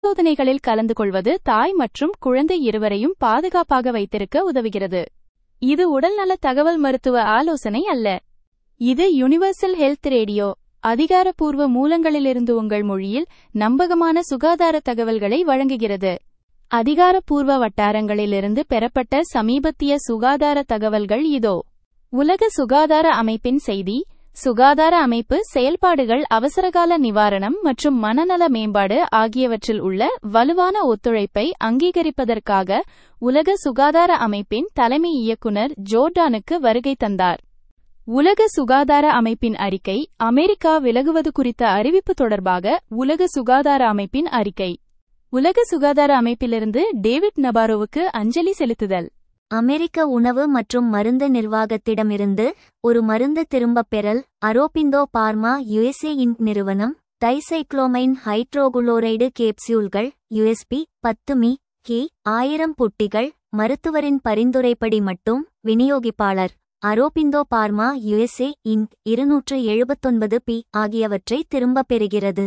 பரிசோதனைகளில் கலந்து கொள்வது தாய் மற்றும் குழந்தை இருவரையும் பாதுகாப்பாக வைத்திருக்க உதவுகிறது இது உடல்நல தகவல் மருத்துவ ஆலோசனை அல்ல இது யுனிவர்சல் ஹெல்த் ரேடியோ அதிகாரப்பூர்வ மூலங்களிலிருந்து உங்கள் மொழியில் நம்பகமான சுகாதார தகவல்களை வழங்குகிறது அதிகாரப்பூர்வ வட்டாரங்களிலிருந்து பெறப்பட்ட சமீபத்திய சுகாதார தகவல்கள் இதோ உலக சுகாதார அமைப்பின் செய்தி சுகாதார அமைப்பு செயல்பாடுகள் அவசரகால நிவாரணம் மற்றும் மனநல மேம்பாடு ஆகியவற்றில் உள்ள வலுவான ஒத்துழைப்பை அங்கீகரிப்பதற்காக உலக சுகாதார அமைப்பின் தலைமை இயக்குனர் ஜோர்டானுக்கு வருகை தந்தார் உலக சுகாதார அமைப்பின் அறிக்கை அமெரிக்கா விலகுவது குறித்த அறிவிப்பு தொடர்பாக உலக சுகாதார அமைப்பின் அறிக்கை உலக சுகாதார அமைப்பிலிருந்து டேவிட் நபாரோவுக்கு அஞ்சலி செலுத்துதல் அமெரிக்க உணவு மற்றும் மருந்து நிர்வாகத்திடமிருந்து ஒரு மருந்து திரும்பப் பெறல் அரோபிந்தோ பார்மா யுஎஸ்ஏ இன்க் நிறுவனம் டைசைக்ளோமைன் ஹைட்ரோகுளோரைடு கேப்சியூல்கள் யுஎஸ்பி பத்து மி கி ஆயிரம் புட்டிகள் மருத்துவரின் பரிந்துரைப்படி மட்டும் விநியோகிப்பாளர் அரோபிந்தோ பார்மா யுஎஸ்ஏ இன்க் இருநூற்று எழுபத்தொன்பது பி ஆகியவற்றை திரும்பப் பெறுகிறது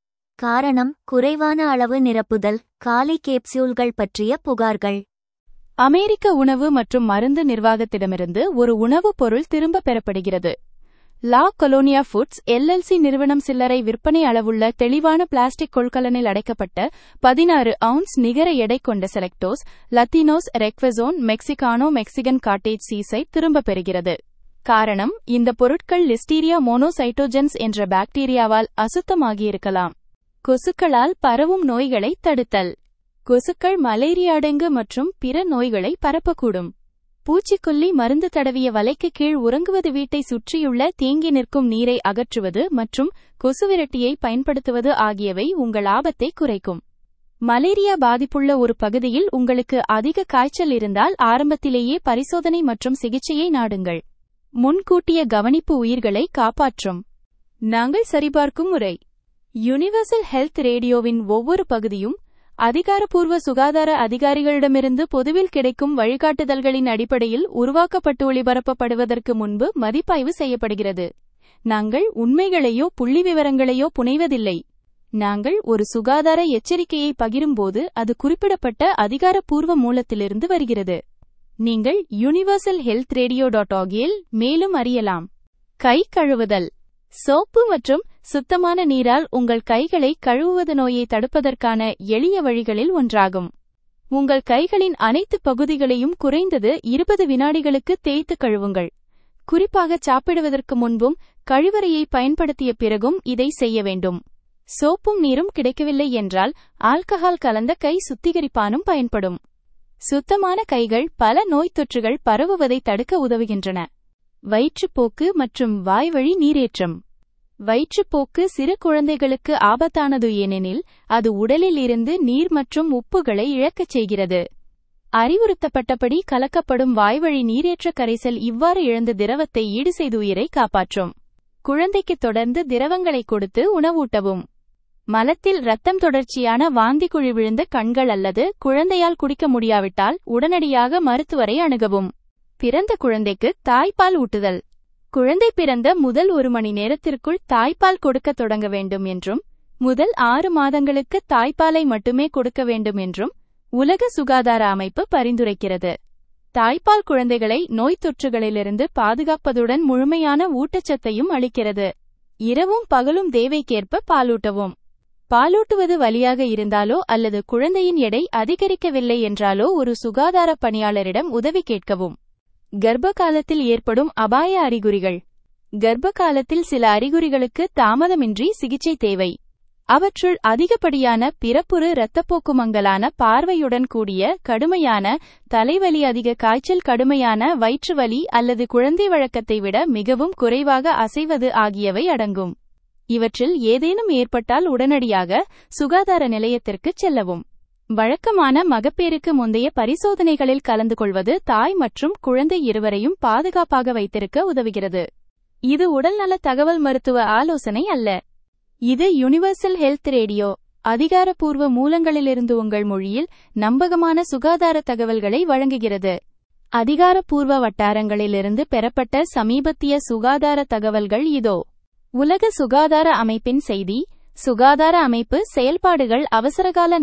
காரணம் குறைவான அளவு நிரப்புதல் காலி கேப்சியூல்கள் பற்றிய புகார்கள் அமெரிக்க உணவு மற்றும் மருந்து நிர்வாகத்திடமிருந்து ஒரு உணவுப் பொருள் திரும்ப பெறப்படுகிறது லா கொலோனியா ஃபுட்ஸ் எல்எல்சி நிறுவனம் சில்லறை விற்பனை அளவுள்ள தெளிவான பிளாஸ்டிக் கொள்கலனில் அடைக்கப்பட்ட பதினாறு அவுன்ஸ் நிகர எடை கொண்ட Selectos Latinos Requeson Mexicano Mexican cottage சீஸை திரும்பப் பெறுகிறது காரணம் இந்த பொருட்கள் லிஸ்டீரியா மோனோசைட்டோஜென்ஸ் என்ற பாக்டீரியாவால் அசுத்தமாகியிருக்கலாம் கொசுக்களால் பரவும் நோய்களை தடுத்தல் கொசுக்கள் மலேரியா டெங்கு மற்றும் பிற நோய்களை பரப்பக்கூடும் பூச்சிக்கொல்லி மருந்து தடவிய வலைக்கு கீழ் உறங்குவது வீட்டை சுற்றியுள்ள தேங்கி நிற்கும் நீரை அகற்றுவது மற்றும் கொசுவிரட்டியை பயன்படுத்துவது ஆகியவை உங்கள் ஆபத்தை குறைக்கும் மலேரியா பாதிப்புள்ள ஒரு பகுதியில் உங்களுக்கு அதிக காய்ச்சல் இருந்தால் ஆரம்பத்திலேயே பரிசோதனை மற்றும் சிகிச்சையை நாடுங்கள் முன்கூட்டிய கவனிப்பு உயிர்களை காப்பாற்றும் நாங்கள் சரிபார்க்கும் முறை யுனிவர்சல் ஹெல்த் ரேடியோவின் ஒவ்வொரு பகுதியும் அதிகாரப்பூர்வ சுகாதார அதிகாரிகளிடமிருந்து பொதுவில் கிடைக்கும் வழிகாட்டுதல்களின் அடிப்படையில் உருவாக்கப்பட்டு ஒளிபரப்பப்படுவதற்கு முன்பு மதிப்பாய்வு செய்யப்படுகிறது நாங்கள் உண்மைகளையோ புள்ளி விவரங்களையோ புனைவதில்லை நாங்கள் ஒரு சுகாதார எச்சரிக்கையை பகிரும்போது அது குறிப்பிடப்பட்ட அதிகாரப்பூர்வ மூலத்திலிருந்து வருகிறது நீங்கள் யுனிவர்சல் ஹெல்த் ரேடியோ டாட் ஆகியில் மேலும் அறியலாம் கை கழுவுதல் சோப்பு மற்றும் சுத்தமான நீரால் உங்கள் கைகளை கழுவுவது நோயை தடுப்பதற்கான எளிய வழிகளில் ஒன்றாகும் உங்கள் கைகளின் அனைத்து பகுதிகளையும் குறைந்தது இருபது வினாடிகளுக்கு தேய்த்து கழுவுங்கள் குறிப்பாக சாப்பிடுவதற்கு முன்பும் கழிவறையை பயன்படுத்திய பிறகும் இதை செய்ய வேண்டும் சோப்பும் நீரும் கிடைக்கவில்லை என்றால் ஆல்கஹால் கலந்த கை சுத்திகரிப்பானும் பயன்படும் சுத்தமான கைகள் பல நோய் தொற்றுகள் பரவுவதை தடுக்க உதவுகின்றன வயிற்றுப்போக்கு மற்றும் வாய்வழி நீரேற்றம் வயிற்றுப்போக்கு சிறு குழந்தைகளுக்கு ஆபத்தானது ஏனெனில் அது உடலில் இருந்து நீர் மற்றும் உப்புகளை இழக்கச் செய்கிறது அறிவுறுத்தப்பட்டபடி கலக்கப்படும் வாய்வழி நீரேற்ற கரைசல் இவ்வாறு இழந்த திரவத்தை ஈடு செய்து உயிரை காப்பாற்றும் குழந்தைக்கு தொடர்ந்து திரவங்களை கொடுத்து உணவூட்டவும் மலத்தில் ரத்தம் தொடர்ச்சியான வாந்தி குழி விழுந்த கண்கள் அல்லது குழந்தையால் குடிக்க முடியாவிட்டால் உடனடியாக மருத்துவரை அணுகவும் பிறந்த குழந்தைக்கு தாய்ப்பால் ஊட்டுதல் குழந்தை பிறந்த முதல் ஒரு மணி நேரத்திற்குள் தாய்ப்பால் கொடுக்க தொடங்க வேண்டும் என்றும் முதல் ஆறு மாதங்களுக்கு தாய்ப்பாலை மட்டுமே கொடுக்க வேண்டும் என்றும் உலக சுகாதார அமைப்பு பரிந்துரைக்கிறது தாய்ப்பால் குழந்தைகளை நோய் தொற்றுகளிலிருந்து பாதுகாப்பதுடன் முழுமையான ஊட்டச்சத்தையும் அளிக்கிறது இரவும் பகலும் தேவைக்கேற்ப பாலூட்டவும் பாலூட்டுவது வலியாக இருந்தாலோ அல்லது குழந்தையின் எடை அதிகரிக்கவில்லை என்றாலோ ஒரு சுகாதார பணியாளரிடம் உதவி கேட்கவும் கர்ப்ப காலத்தில் ஏற்படும் அபாய அறிகுறிகள் கர்ப்ப காலத்தில் சில அறிகுறிகளுக்கு தாமதமின்றி சிகிச்சை தேவை அவற்றுள் அதிகப்படியான பிறப்புறு இரத்தப்போக்கு மங்கலான பார்வையுடன் கூடிய கடுமையான தலைவலி அதிக காய்ச்சல் கடுமையான வயிற்றுவலி அல்லது குழந்தை வழக்கத்தை விட மிகவும் குறைவாக அசைவது ஆகியவை அடங்கும் இவற்றில் ஏதேனும் ஏற்பட்டால் உடனடியாக சுகாதார நிலையத்திற்கு செல்லவும் வழக்கமான மகப்பேறுக்கு முந்தைய பரிசோதனைகளில் கலந்து கொள்வது தாய் மற்றும் குழந்தை இருவரையும் பாதுகாப்பாக வைத்திருக்க உதவுகிறது இது உடல்நல தகவல் மருத்துவ ஆலோசனை அல்ல இது யுனிவர்சல் ஹெல்த் ரேடியோ அதிகாரப்பூர்வ மூலங்களிலிருந்து உங்கள் மொழியில் நம்பகமான சுகாதார தகவல்களை வழங்குகிறது அதிகாரப்பூர்வ வட்டாரங்களிலிருந்து பெறப்பட்ட சமீபத்திய சுகாதார தகவல்கள் இதோ உலக சுகாதார அமைப்பின் செய்தி சுகாதார அமைப்பு செயல்பாடுகள் அவசரகால